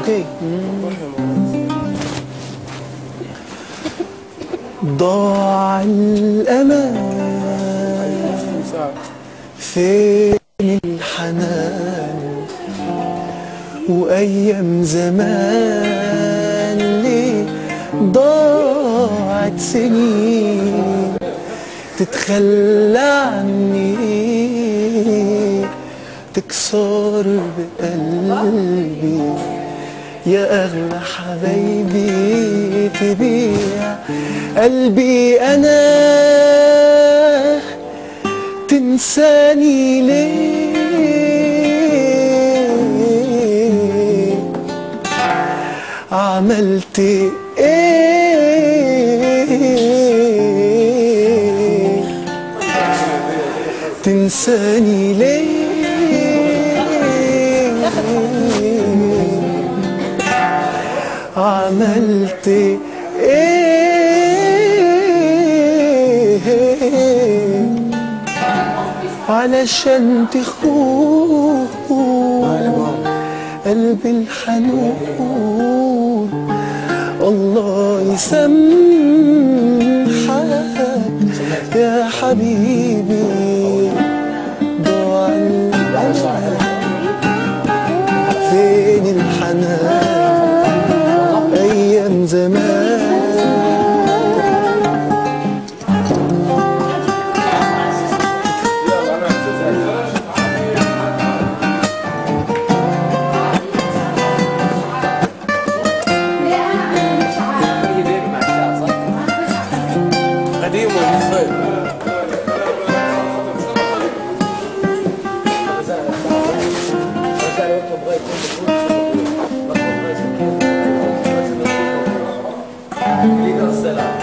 اوكي ضاع الأمان فين الحنان وأيام زمان ليه ضاعت سنين تتخلى عني تكسر بقلبي يا أغلى حبايبي تبيع قلبي أنا تنساني ليه عملت ايه تنساني ليه عملت ايه علشان تخون قلبي الحنون الله يسامحك يا حبيبي ضاع الأمان فين الحنان أيام زمان قديم ولا صغير السلام